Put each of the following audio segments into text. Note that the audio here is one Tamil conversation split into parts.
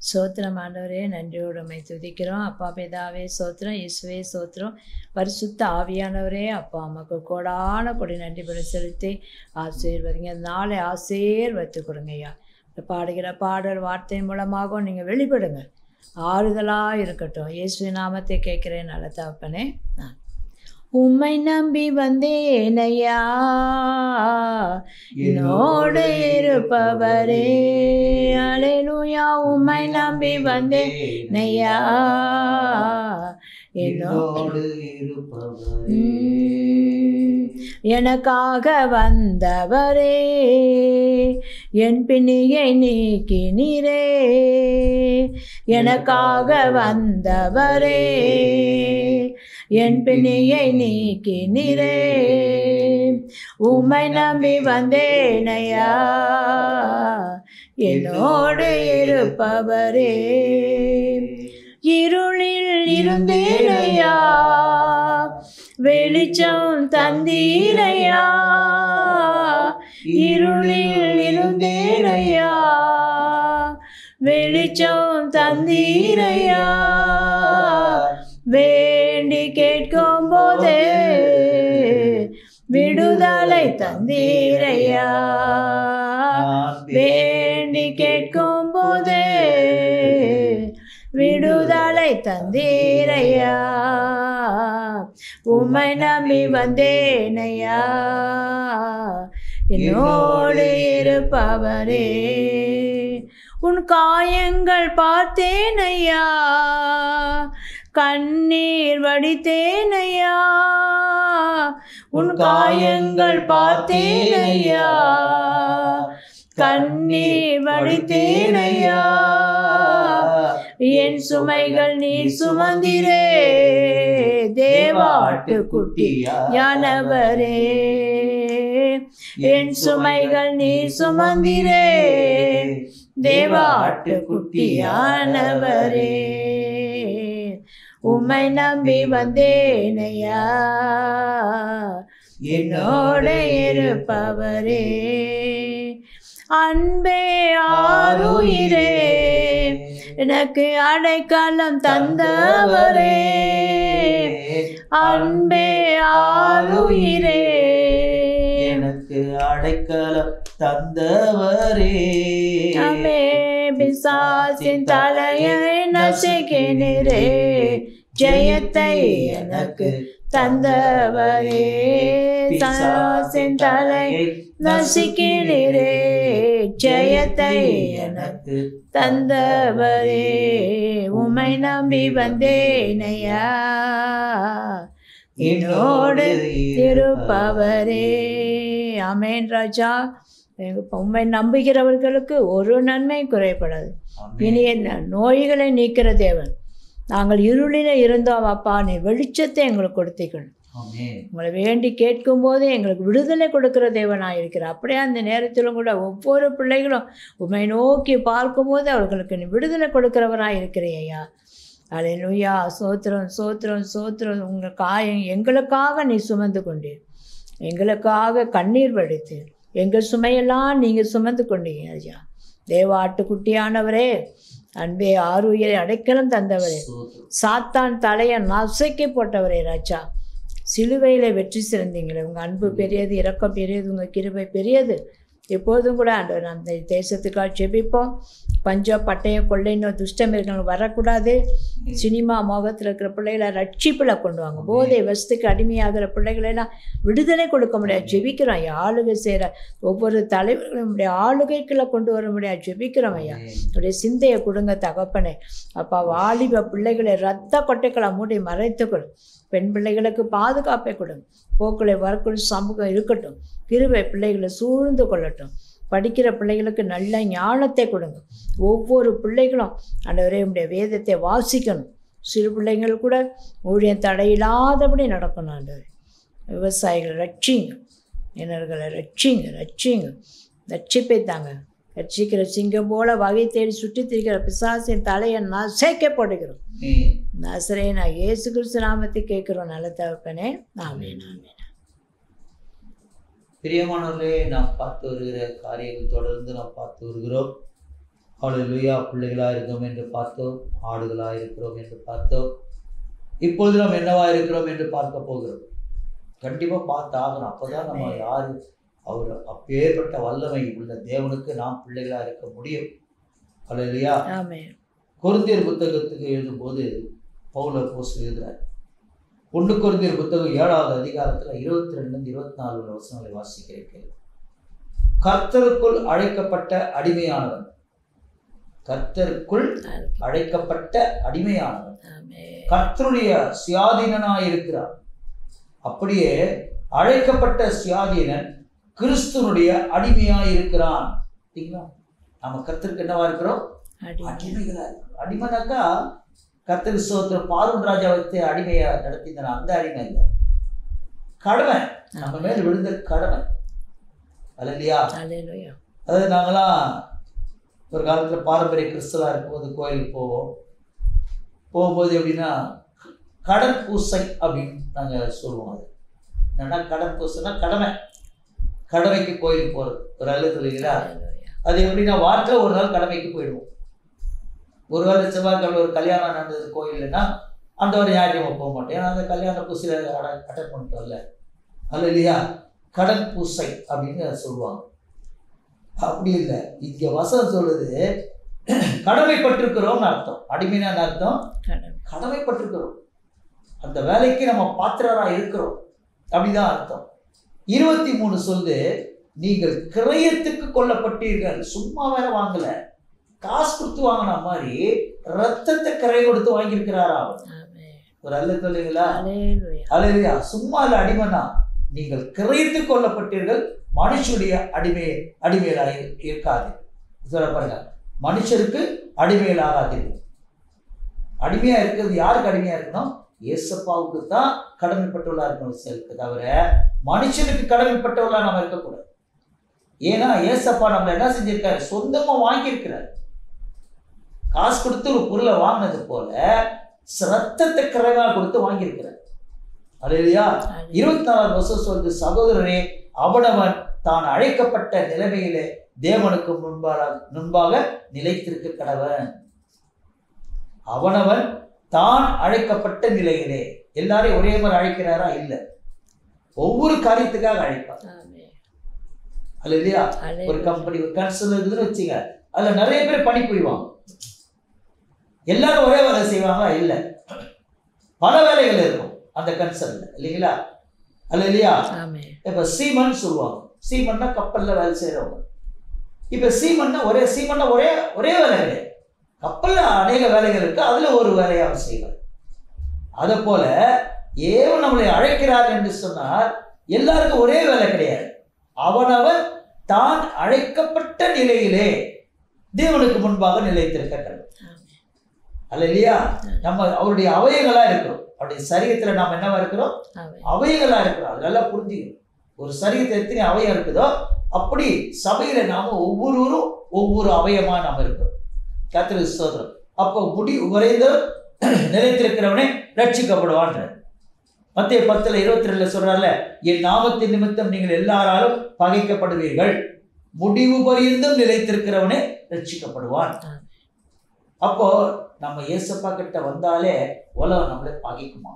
சோத்திரம் ஆண்டவரே நன்றியோடு உம்மை துதிக்கிறோம் அப்பா பிதாவே சோத்திரம் இயேசுவே சோத்திரம் பரிசுத்த ஆவியானவரே அப்பா அம்மாக்கு கோடான கொடி நன்றி பல செலுத்தி ஆசீர்வதிங்க இந்த நாளை ஆசீர்வதித்து கொடுங்க ஐயா இந்த பாடுகிற பாடல் வார்த்தையின் மூலமாகவும் நீங்கள் வெளிப்படுங்க ஆறுதலாக இருக்கட்டும் இயேசு நாமத்தை கேட்கிறேன் நல்ல தகப்பனே நான் உம்மை நம்பி வந்தேன் ஐயா என்னோடு இருப்பவரே அலையிலுயா உம்மை நம்பி வந்தேன் ஐயா என்னோடு என்னோடு இருப்பவரே உம், எனக்காக வந்தவரே என் பிணியை நீக்கினீரே எனக்காக வந்தவரே என் பிணியை நீக்கினீரே உம்மை நம்பி வந்தேனையா என்னோடு இருப்பவரே இருளில் இருந்தேனையா வெளிச்சம் தந்தீரையா இருளில் இருந்தேனையா வெளிச்சம் தந்தீரையா வேண்டி கேட்கும் போதே விடுதலை தந்தீரையா வேண்டி கேட்கும் போதே விடுதலை தந்தீரையா உம்மை நம்பி வந்தேனையா என்னோடு இருப்பவரே உன் காயங்கள் பார்த்தேனையா கண்ணீர் வடித்தேனையா உன் காயங்கள் பார்த்தேனையா கண்ணீர் வடித்தேனையா என் சுமைகள் நீ சுமந்திரே தேவாட்டு குட்டி யானவரே என் சுமைகள் நீ சுமந்திரே தேவாட்டு குட்டியானவரே உம்மை நம்பி வந்தேனையா என்னோட இருப்பவரே அன்பே ஆருயிரே எனக்கு அடைக்கலம் தந்தவரே அன்பே ஆருயிரே எனக்கு அடைக்கலம் தந்தவரே அமே பிசாசின் தலையை நசுக்கினரே ஜெயத்தை எனக்கு தந்தவரே பிசாசின் தலை நசுக்கினரே ஜெயத்தை எனக்கு தந்தவரே உமை நம்பி வந்தேனையா என்னோடு இருப்பவரே அமேன் ராஜா எங்க உண்மை நம்புகிறவர்களுக்கு ஒரு நன்மை குறைபடாது இனிய ந- நோய்களை நீக்கிற தேவன் நாங்கள் இருளில் இருந்தோம் அப்பா நீ வெளிச்சத்தை எங்களுக்கு கொடுத்தீர்கள் ஆமென் உங்களை வேண்டி கேட்கும்போது எங்களுக்கு விடுதலை கொடுக்கிற தேவனாக இருக்கிறார் அப்படியே அந்த நேரத்திலும் கூட ஒவ்வொரு பிள்ளைகளும் உண்மை நோக்கி பார்க்கும்போது அவர்களுக்கு நீ விடுதலை கொடுக்கிறவராக இருக்கிறீ ஐயா அலையிலுயா சோத்திரம் சோத்திரம் சோத்திரம் உங்கள் காயம் எங்களுக்காக நீ சுமந்து கொண்டீர் எங்களுக்காக கண்ணீர் வடித்து எங்கள் சுமையெல்லாம் நீங்கள் சுமந்து கொண்டீங்க ஐயா தேவ ஆட்டுக்குட்டியானவரே அன்பே ஆறுயிரை அடைக்கலம் தந்தவரே சோத்திரம். சாத்தான் தலையை நசுக்கி போட்டவரே ராஜா சிலுவையில் வெற்றி சிறந்தீங்களே உங்கள் அன்பு பெரியது இரக்கம் பெரியது உங்கள் கிருபை பெரியது எப்போதும் கூட ஆண்டவர் அந்த தேசத்துக்காக ஜெபிப்போம் பஞ்சம் பட்டயம் கொள்ளைன்னு துஷ்டமிருகங்கள் வரக்கூடாது சினிமா மோகத்தில் இருக்கிற பிள்ளைகளை ரட்சிப்பில் கொண்டு வாங்க போதை வசத்துக்கு அடிமையாகிற பிள்ளைகளெல்லாம் விடுதலை கொடுக்க முடியாது ஜெபிக்கிறோம் ஐயா ஆளுகை செய்கிற ஒவ்வொரு தலைவர்களும் நம்முடைய ஆளுகைக்குள்ளே கொண்டு வர முடியாது ஜெபிக்கிறோம் ஐயா ஆமென். உடைய சிந்தையை கொடுங்க தகப்பனே அப்பா வாலிப பிள்ளைகளை ரத்த கொட்டைகளை மூடி மறைத்துக்கொள் பெண் பிள்ளைகளுக்கு பாதுகாப்பை கொடுங்க போக்களை வரக்கூடிய சமூகம் இருக்கட்டும் கிருபை பிள்ளைகளை சூழ்ந்து கொள்ளட்டும் படிக்கிற பிள்ளைகளுக்கு நல்ல ஞானத்தை கொடுங்க ஒவ்வொரு பிள்ளைகளும் ஆண்டவரே உடைய வேதத்தை வாசிக்கணும் சிறு பிள்ளைகள் கூட ஊழியம் தடையில்லாதபடி நடக்கணும் ஆண்டவரே விவசாயிகளை ரட்சிங்க இனர்களை ரட்சிங்க ரட்சிங்க ரட்சிப்பை தாங்க ரட்சிக்கிற சிங்கம் போல வகை தேடி சுற்றி திரிக்கிற பிசாசின் தலையை நசைக்கப்படுகிறோம் ஆமென். நசரே நான் இயேசு கிறிஸ்து நாமத்தை கேட்கிறோம் நல்ல தகப்பனே ஆமென் ஆமென் பிரியமானவர்களே நாம் பார்த்து வருகிற காரியங்கள் தொடர்ந்து நாம் பார்த்து வருகிறோம் ஹalleluya பிள்ளைகளாக இருக்கிறோம் என்று பார்த்தோம் ஆடுகளாக இருக்கிறோம் என்று பார்த்தோம் இப்பொழுது நாம் என்னவா இருக்கிறோம் என்று பார்க்க போகிறோம் கண்டிப்பா பார்த்து ஆகணும் அப்பதான் நம்ம ஆமென். யாரு அவர் அப்பேற்பட்ட வல்லமை உள்ள தேவனுக்கு நாம் பிள்ளைகளா இருக்க முடியும் ஹalleluya ஆமென் கொரிந்தியர் புத்தகத்துக்கு எழுதும்போது பவுல போஸ்ட் எழுதுறார் ஒன்று கொரிந்தியர் புத்தகம் ஏழாவது அதிகாரத்துல இருபத்தி ரெண்டு இருபத்தி நாலு உள்ள வசனங்களை வாசிக்கிறேன் கர்த்தருக்குள் அழைக்கப்பட்ட அடிமையானவன் கர்த்தருக்குள் அழைக்கப்பட்ட அடிமையானவன் ஆமென் கர்த்தருடைய சுயாதீனனாய் இருக்கிறார் அப்படியே அழைக்கப்பட்ட சுயாதீனன் கிறிஸ்துவனுடைய அடிமையாய் இருக்கிறான் சரிங்களா நம்ம கர்த்தருக்கு என்னவா இருக்கிறோம் அடிமை அடிமைகளா இருக்கிறோம் அடிமைனாக்கா கர்த்தர் சோத்திரம் பார்வன் ராஜா வைத்து அடிமையா நடத்தினார் அந்த அடிமை இல்லை கடமை நம்ம மேல விழுந்த கடமை அல்ல இல்லையா ஹalleluya அதாவது நாங்களாம் ஒரு காலத்துல பாரம்பரிய கிறிஸ்தவா இருக்கும்போது கோயிலுக்கு போவோம் போகும்போது எப்படின்னா கடன் பூசை அப்படின்னு நாங்க சொல்லுவோம் அது என்னன்னா கடன் பூசைன்னா கடமை கடமைக்கு கோயிலுக்கு போறது ஒரு அழுது இல்லைங்களா ஹalleluya அது எப்படின்னா வாரத்தில் ஒரு நாள் கடமைக்கு போயிடுவோம் ஒரு வேளை செவ்வாய்க்கிழமை ஒரு கல்யாணம் நடந்தது கோயில்னா அந்த ஒரு ஞாயிற்றுக்கிழமை போக மாட்டோம் ஏன்னா அந்த கல்யாண பூசையில் அட்டன் பண்ணிட்டோம்ல அல்ல இல்லையா கடன் பூசை அப்படின்னு அதை சொல்லுவாங்க அப்படி இல்லை இங்க வசனம் சொல்லுது கடமைப்பட்டிருக்கிறோம்னு அர்த்தம் அடிமைனா அர்த்தம் கடமை கடமைப்பட்டிருக்கிறோம் அந்த வேலைக்கு நம்ம பாத்திரரா இருக்கிறோம் அப்படிதான் அர்த்தம் இருபத்தி மூணு சொல்லுது நீங்கள் கிரயத்துக்கு கொல்லப்பட்டீர்கள் சும்மா வேற வாங்கல காசு கொடுத்து வாங்கின மாதிரி ரத்தத்தை கிரை கொடுத்து வாங்கியிருக்கிறாரா அவர் ஆமென் ஒரு அல்ல சொல்லுங்களா ஹalleluya அலையா சும்மா இல்ல அடிமைனா நீங்கள் கிரயத்துக்கு கொல்லப்பட்டீர்கள் மனுஷனுடைய அடிமை அடிமையிலாக இருக்காது சொல்ல பாருங்க மனுஷருக்கு அடிமையிலாகாதீர்கள் அடிமையா இருக்கிறது யாருக்கு அடிமையா இருக்கணும் ஏசப்பாவுக்கு தான் கடமைப்பட்டுள்ளா இருக்கணும் செலுக்கு தவிர மனுஷனுக்கு கடமைப்பட்டவளா நம்ம இருக்கக்கூடாது ஏன்னா ஏசப்பா நம்மள என்ன செஞ்சிருக்காரு சொந்தமா வாங்கியிருக்கிறார் காசு கொடுத்து ஒரு பொருளை வாங்கினது போல ரத்தத்தை கிரகா கொடுத்து வாங்கியிருக்கிறார் அல்லையா இருபத்தி நாலாவது வருஷம் சொல்லுது சகோதரரே அவனவன் தான் அழைக்கப்பட்ட நிலைமையிலே தேவனுக்கு முன்பாக முன்பாக நிலைத்திருக்க கடவன் அவனவன் தான் அழைக்கப்பட்ட நிலையிலே எல்லாரையும் ஒரே மாதிரி அழைக்கிறாரா இல்லை ஒவ்வொரு காரியத்துக்காக அழைப்பார் ஆமென் அல்ல இல்லையா ஒரு ஹalleluya கம்பெனி ஒரு கன்சல் இருக்குதுன்னு வச்சுங்க அதுல நிறைய பேர் பணி புரிவாங்க எல்லாரும் ஒரே வேலை செய்வாங்களா இல்லை பல வேலைகள் இருக்கும் அந்த கன்சல்ல இல்லைங்களா அல்ல இல்லையா ஆமென் இப்ப சீமன் சொல்லுவாங்க சீமன்னா கப்பல்ல வேலை செய்யறவங்க இப்ப சீமன்னா ஒரே சீமன்னா ஒரே ஒரே வேலை கிடையாது கப்பல்ல அநேக வேலைகள் இருக்கு அதுல ஒரு வேலையை அவர் செய்வார் அதை போல ஏவன் நம்மளை அழைக்கிறார் என்று சொன்னார் எல்லாருக்கும் ஒரே வேலை கிடையாது அவனவன் தான் அழைக்கப்பட்ட நிலையிலே தேவனுக்கு முன்பாக நிலைத்திருக்க கடவுள் ஆமென் அல்ல இல்லையா நம்ம அவருடைய அவயங்களா இருக்கிறோம் அவருடைய சரீரத்துல நாம் என்னவா இருக்கிறோம் ஆமென் அவயங்களா இருக்கிறோம் அது நல்லா புரிஞ்சுக்கணும் ஒரு சரீரத்தில் எத்தனை அவயம் இருக்குதோ அப்படி சபையில நாம ஒவ்வொருவரும் ஒவ்வொரு அவயமா நாம இருக்கிறோம் கத்திர சோதரம் அப்போ முடி உறைந்து நிலைத்திருக்கிறவனே ரட்சிக்கப்படுவான்ற மத்திய பத்துல இருபத்தி ரெண்டுல சொல்றாருல என் நாமத்தின் நிமித்தம் நீங்கள் எல்லாராலும் பகைக்கப்படுவீர்கள் முடிவு பரியந்தம் நிலைத்திருக்கிறவனே ரட்சிக்கப்படுவான் ஆமென். அப்போ நம்ம ஏசப்பா கிட்ட வந்தாலே உலகம் நம்மளை பகைக்குமா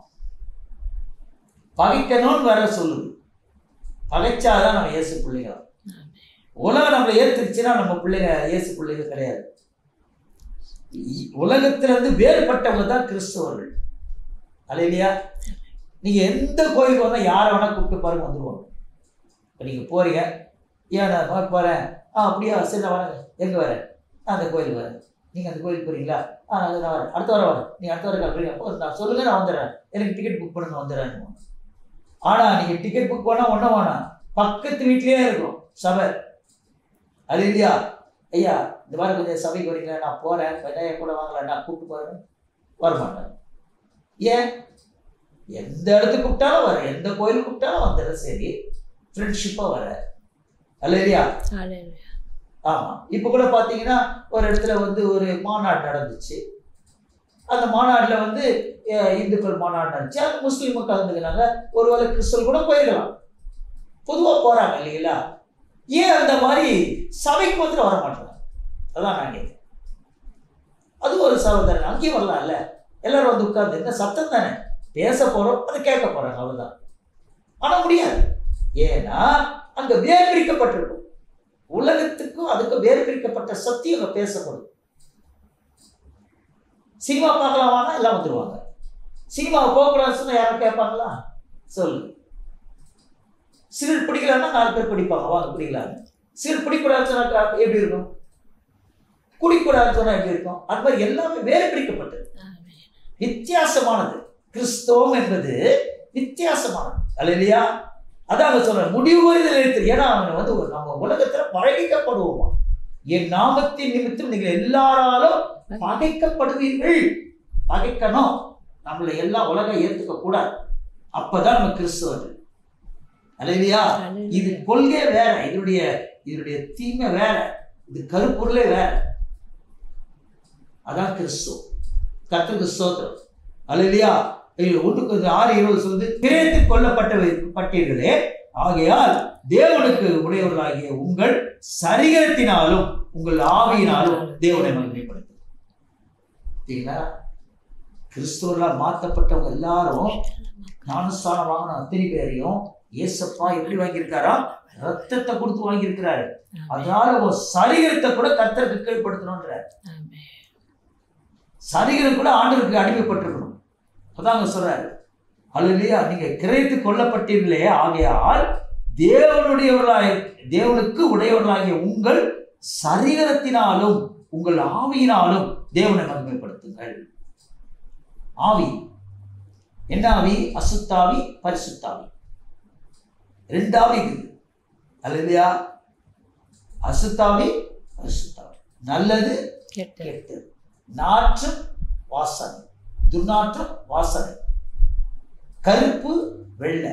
பகைக்கணும்னு வேற சொல்லுது பகைச்சாதான் நம்ம இயேசு பிள்ளைங்க ஆமென். உலகம் நம்மளை ஏத்துருச்சுன்னா நம்ம பிள்ளைங்க இயேசு பிள்ளைங்க கிடையாது இ- உலகத்துல இருந்து வேறுபட்டவங்க தான் கிறிஸ்தவர்கள் அல்லையா நீங்க எந்த கோயிலுக்கு வந்தா யாரை வேணா கூப்பிட்டு பாருங்க வந்துருவாங்க இப்போ நீங்க போறீங்க ஏன் நான் பா- போறேன் ஆ அப்படியா சரி நான் வரேங்க எங்க வரேன் நான் அந்த கோயிலுக்கு வரேன் நீங்க அந்த கோயிலுக்கு போறீங்களா ஆ அது நான் வரேன் அடுத்த வாரம் வரேன் நீங்க அடுத்த வாரம் கிளம்புறீங்க அப்போ நான் சொல்லுங்க நான் வந்துடுறேன் எனக்கு டிக்கெட் புக் பண்ணுங்க வந்துடுறேன் ஆனா நீங்க டிக்கெட் புக் பண்ணா ஒன்றும் வேணாம் பக்கத்து வீட்லயே இருக்கும் சபை அது இல்லையா ஐயா இந்த மாதிரி கொஞ்சம் சபைக்கு வரீங்களா நான் போறேன் வெங்காயம் கூட வாங்கல நான் கூப்பிட்டு போறேன் வர மாட்டேன் ஏன் எந்த இடத்துக்கு கூப்பிட்டாலும் வர எந்த கோயிலுக்கு கூப்பிட்டாலும் வந்துடுறேன் சரி ஃப்ரெண்ட்ஷிப்பாக வர அல்ல இல்லையா ஹalleluya ஆமா இப்போ கூட பார்த்தீங்கன்னா ஒரு இடத்துல வந்து ஒரு மாநாடு நடந்துச்சு அந்த மாநாடுல வந்து அஹ், இந்துக்கள் மாநாடு நடந்துச்சு அது முஸ்லீமும் கலந்துக்கினாங்க ஒருவேளை கிறிஸ்தவர்கள் கூட போயிருக்கலாம் பொதுவா போறாங்க இல்லைங்களா ஏன் அந்த மாதிரி சபைக்கு மாத்திரம் வர மாட்டாங்க அதான் நான் கேட்கிறேன் அது ஒரு சகோதரன் அங்கேயும் வரலாம்ல எல்லாரும் வந்து உட்கார்ந்து என்ன சத்தம் தானே பேச போறோம் அதை கேட்க போறாங்க அவ்வளவுதான் ஆனா முடியாது ஏன்னா அங்க வேர் பிரிக்கப்பட்டிருக்கும் உலகத்துக்கும் அதுக்கு வேர் பிரிக்கப்பட்ட சக்தி அங்க பேசப்படும் சினிமா பார்க்கலாம் வாங்க எல்லாம் வந்துருவாங்க சினிமாவை போகக்கூடாதுன்னு சொன்னா யாரும் கேட்பாங்களா சொல்லு சிறு பிடிக்கலன்னா நாலு பேர் பிடிப்பாங்க வாங்க பிடிக்கலான்னு சிறு பிடிக்கூடாதுன்னு சொன்னா எப்படி இருக்கும் குடிக்கூடாதுன்னு சொன்னா எப்படி இருக்கும் அது மாதிரி எல்லாமே வேறு பிரிக்கப்பட்டது ஆமென். வித்தியாசமானது கிறிஸ்தவம் என்பது வித்தியாசமானது அல்ல இல்லையா அதான் அவங்க சொல்ற முடிவு வரையில் நினைத்து ஏன்னா அவன் வந்து ஒரு நம்ம உலகத்துல பழகிக்கப்படுவோமா என் நாமத்தின் நிமித்தம் நீங்கள் எல்லாராலும் பகைக்கப்படுவீர்கள் பகைக்கணும் நம்மளை எல்லா உலகம் ஏத்துக்க கூடாது அப்பதான் நம்ம கிறிஸ்தவர்கள் அல்ல இல்லையா இது ஹalleluya. கொள்கை வேற இதனுடைய இதனுடைய தீமை வேற இது கருப்பொருளே வேற அதான் கிறிஸ்துவ கர்த்தருக்கு ஸ்தோத்திரம் அல்லையா ஒன்று கொஞ்சம் ஆறு இருபது சொல்லுது பிரித்து கொல்லப்பட்ட பட்டீர்களே ஆகையால் தேவனுக்கு உடையவர்களாகிய உங்கள் சரீரத்தினாலும் உங்கள் ஆவியினாலும் தேவனை மகிமைப்படுத்தும் சரிங்களா கிறிஸ்துவர்களால் மாற்றப்பட்டவங்க எல்லாரும் ஞானஸ்தானம் வாங்கின அத்தனை பேரையும் ஏசப்பா எப்படி வாங்கியிருக்காரா ரத்தத்தை கொடுத்து வாங்கியிருக்கிறாரு ஆமென். அதனால உன் சரீரத்தை கூட கர்த்தருக்கு கீழ்படுத்தணும்ன்ற ஆமென். சரீரம் கூட ஆண்டவருக்கு அடிமைப்பட்டிருக்கணும் அதான் அங்க சொல்றாரு அல்லையா நீங்க கிரைத்து கொல்லப்பட்டீர்களே ஆகையால் தேவனுடையவர்களாய் தேவனுக்கு உடையவர்களாகிய உங்கள் சரீரத்தினாலும் உங்கள் ஆவியினாலும் தேவனை மகிமைப்படுத்துங்கள் ஆவி என்ன ஆவி அசுத்தாவி பரிசுத்தாவி ரெண்டு ஆவி இருக்குது அல்லையா அசுத்தாவி பரிசுத்தாவி நல்லது கெட்டது. கெட்டது நாற்றம் வாசனை துர்நாற்றம் வாசனை கருப்பு வெள்ளை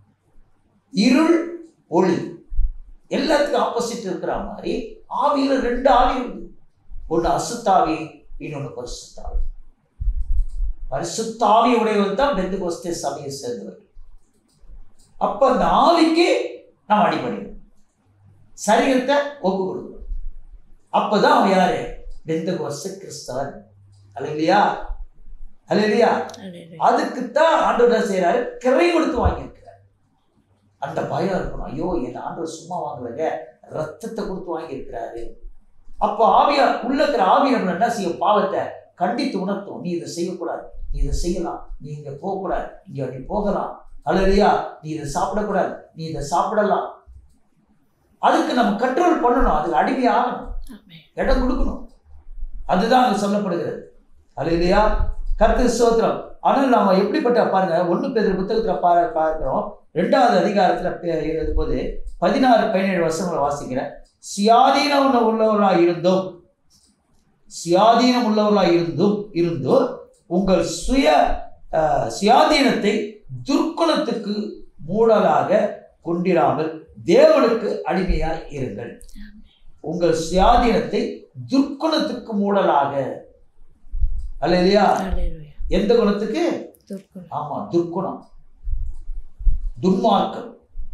இருள் ஒளி எல்லாத்துக்கும் ஆப்போசிட் இருக்கிற மாதிரி ஆவியில ரெண்டு ஆவி இருக்கு ஒண்ணு அசுத்தாவி இன்னொன்னு பரிசுத்தாவி பரிசுத்தாவி உடையவர் தான் பெந்துகோஸ்தே சபையை சேர்ந்தவர் அப்ப அந்த ஆவிக்கு நாம் அடிபடிடும் சரீரத்தை ஒப்பு கொடுக்கணும் அப்பதான் அவன் யாரு பெந்தகோஸ்த கிறிஸ்தவன் அல்லையா அல்லையா ஹalleluya. அதுக்குத்தான் ஆண்டவர் என்ன செய்யறாரு கிரை கொடுத்து வாங்கியிருக்கிறார் அந்த பயம் இருக்கணும் ஐயோ என் ஆண்டவர் சும்மா வாங்கலைங்க ரத்தத்தை கொடுத்து வாங்கியிருக்கிறாரு அப்போ ஆவியா உள்ள இருக்கிற ஆவி நம்ம என்ன செய்யும் பாவத்தை கண்டித்து உணர்த்தும் நீ இதை செய்யக்கூடாது நீ இதை செய்யலாம் நீ இங்க போகக்கூடாது இங்க நீ போகலாம் அல்லையா நீ இதை சாப்பிடக்கூடாது நீ இதை சாப்பிடலாம் அதுக்கு நம்ம கண்ட்ரோல் பண்ணணும் அதுக்கு அடிமையாகணும் ஆமென். இடம் கொடுக்கணும் அதுதான் அங்க சொல்லப்படுகிறது அல்லையா கர்த்த ஸ்தோத்திரம் ஆனால் நாம எப்படிப்பட்ட பாருங்க ஒண்ணு பேர் புத்தகத்துல பா பார்க்கிறோம் ரெண்டாவது அதிகாரத்துல பே- எழுதும்போது பதினாறு பதினேழு வருஷங்களை வாசிக்கிறேன் சுயாதீனம் உள்ள உள்ளவர்களாக இருந்தும் சுயாதீனம் உள்ளவர்களாக இருந்தும் இருந்தும் உங்கள் சுய அஹ், சுயாதீனத்தை துர்க்குணத்துக்கு மூடலாக கொண்டிராமல் தேவனுக்கு அடிமையாய் இருங்கள் உங்கள் சுயாதீனத்தை துர்க்குணத்துக்கு மூடலாக அல்ல இல்லையா ஹalleluya. எந்த குணத்துக்கு துர்க்குணம். ஆமா துர்க்குணம் துன்மார்க்கம்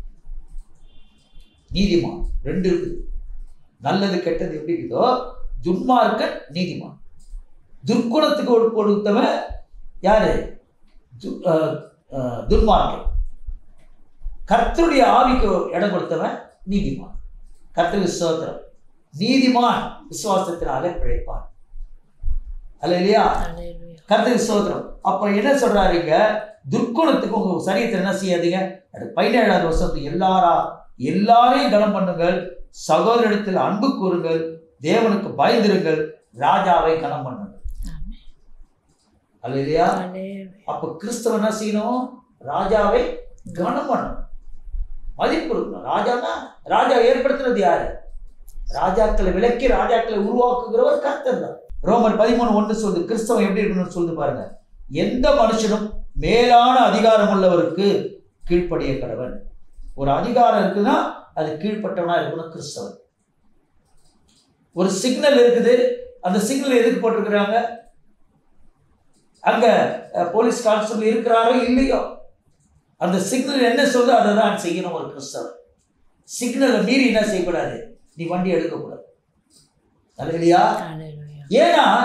நீதிமான் ரெண்டு இருக்குது நல்லது கெட்டது எப்படி இருக்குதோ துன்மார்க்கன் நீதிமான் துர்க்குணத்துக்கு ஒரு கொடுத்தவன் யாரு து- அஹ், அஹ், துன்மார்க்கன் கர்த்தருடைய ஆவிக்கு இடம் கொடுத்தவன் நீதிமான் கர்த்தருக்கு ஸ்தோத்திரம் நீதிமான் விசுவாசத்தினாலே பிழைப்பான் அல்ல இல்லையா ஹalleluya. கர்த்தருக்கு ஸ்தோத்திரம் அப்ப என்ன சொல்றாருங்க துர்க்குணத்துக்கு உங்க சரீரத்தில் என்ன செய்யாதீங்க அது பதினேழாவது வருஷம் எல்லாரா எல்லாரையும் கனம் பண்ணுங்கள் சகோதரிடத்தில் அன்பு கூறுங்கள் தேவனுக்கு பயந்திருங்கள் ராஜாவை கனம் பண்ணுங்கள் ஆமென். அல்ல இல்லையா ஹalleluya. அப்ப கிறிஸ்தவ என்ன செய்யணும் ராஜாவை கனம் பண்ணணும் மதிப்பு கொடுக்கணும் ராஜானா ராஜா ஏற்படுத்துறது யாரு ராஜாக்களை விலக்கி ராஜாக்களை உருவாக்குகிறவர் கர்த்தர் தான் ரோமர் பதிமூணு ஒன்று சொல்லுது கிறிஸ்தவம் எப்படி இருக்கணும்னு சொல்லுது பாருங்க எந்த மனுஷனும் மேலான அதிகாரம் உள்ளவருக்கு கீழ்ப்படிய கடவன் ஒரு அதிகாரம் இருக்குன்னா அது கீழ்ப்பட்டவனா இருக்கணும் கிறிஸ்தவன் ஒரு சிக்னல் இருக்குது அந்த சிக்னல் எதுக்கு போட்டிருக்கிறாங்க அங்க அஹ், போலீஸ் கான்ஸ்டபிள் இருக்கிறாரோ இல்லையோ அந்த சிக்னல் என்ன சொல்லுதோ அதை தான் செய்யணும் ஒரு கிறிஸ்தவன் சிக்னலை மீறி என்ன செய்யக்கூடாது நீ வண்டி எடுக்கக்கூடாது அது இல்லையா ஹalleluya. ஏன்னா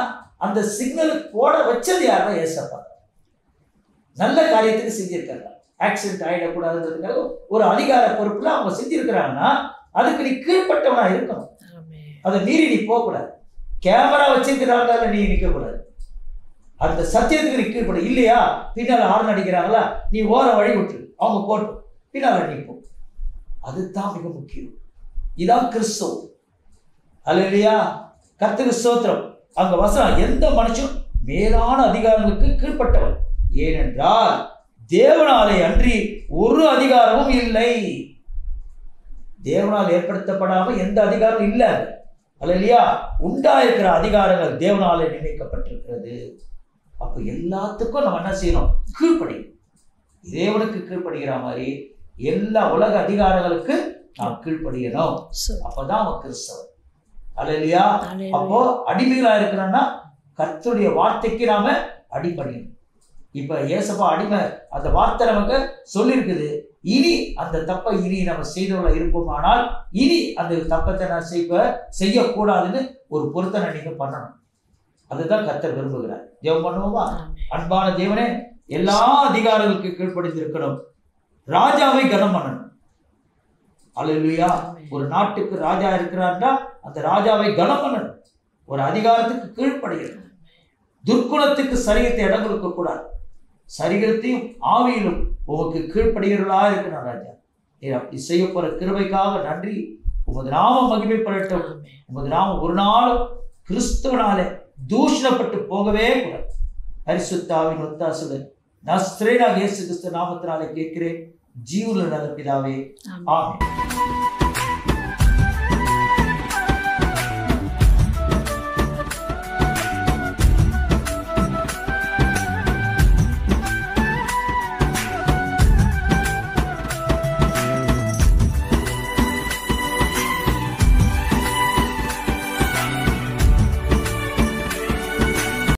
அந்த சிக்னலுக்கு போட வச்சது யாருன்னா ஏசப்பா நல்ல காரியத்துக்கு செஞ்சிருக்காங்க ஆக்சிடென்ட் ஆகிடக்கூடாதுன்றதுக்காக ஒரு அதிகார பொறுப்புல அவங்க செஞ்சிருக்கிறாங்கன்னா அதுக்கு நீ கீழ்ப்பட்டவனா இருக்கணும் ஆமென். அதை மீறி நீ போகக்கூடாது கேமரா வச்சிருக்கிறாங்களால நீ நிற்கக்கூடாது அந்த சத்தியத்துக்கு நீ கீழ்ப்பட இல்லையா பின்னால் ஹார்ன் அடிக்கிறாங்களா நீ ஓர வழி விட்டுரு அவங்க போட்டும் பின்னால் நீ போ அதுதான் மிக முக்கியம் இதான் கிறிஸ்தவம் அல்லையா கர்த்தருக்கு ஸ்தோத்திரம் அங்க வசனம் எந்த மனுஷனும் மேலான அதிகாரங்களுக்கு கீழ்ப்பட்டவன் ஏனென்றால் தேவனாலே அன்றி ஒரு அதிகாரமும் இல்லை தேவனால் ஏற்படுத்தப்படாம எந்த அதிகாரமும் இல்லை அல்லையா உண்டாயிருக்கிற அதிகாரங்கள் தேவனாலே நிர்ணயிக்கப்பட்டிருக்கிறது அப்ப எல்லாத்துக்கும் நம்ம என்ன செய்யணும் கீழ்ப்படியும் தேவனுக்கு கீழ்ப்படுகிற மாதிரி எல்லா உலக அதிகாரங்களுக்கு நாம் கீழ்ப்படியணும் சரி. அப்பதான் அவன் கிறிஸ்தவன் அல்லையா ஹalleluya. அப்போ அடிமைகளா இருக்கிறோம்னா கர்த்தருடைய வார்த்தைக்கு நாம அடிபணியணும் இப்ப ஏசப்பா அடிமை அந்த வார்த்தை நமக்கு சொல்லியிருக்குது இனி அந்த தப்பை இனி நம்ம செய்தவர்கள இருப்போமானால் இனி அந்த தப்பத்தை நான் செய்ய செய்யக்கூடாதுன்னு ஒரு பொருத்தனை நீங்க பண்ணணும் அதுதான் கர்த்தர் விரும்புகிறார் ஜெபம் பண்ணுவோமா ஆமென். அன்பான தேவனே எல்லா அதிகாரங்களுக்கு கீழ்ப்படிந்திருக்கணும் ராஜாவை கனம் பண்ணணும் அல்லேலூயா ஆமென். ஒரு நாட்டுக்கு ராஜா இருக்கிறார்னா அந்த ராஜாவை கனம் பண்ணணும் ஒரு அதிகாரத்துக்கு கீழ்ப்படியணும் துர்க்குணத்துக்கு சரீரத்தை இடம் கொடுக்க கூடாது சரீரத்தையும் ஆவியிலும் உமக்கு கீழ்ப்படுகிறவர்களா இருக்கணும் ராஜா நீர் அப்படி செய்ய போற கிருபைக்காக நன்றி உமது நாமம் மகிமைப்படட்டும் ஆமென். உமது நாமம் ஒரு நாளும் கிறிஸ்துவனாலே தூஷணப்பட்டு போகவே கூடாது பரிசுத்தாவின் ஒத்தாசுடன் நஸ்திரேனாக இயேசு கிறிஸ்து நாமத்தினாலே கேட்கிறேன் ஜீவுல நல்ல பிதாவே ஆமென். ஆமென்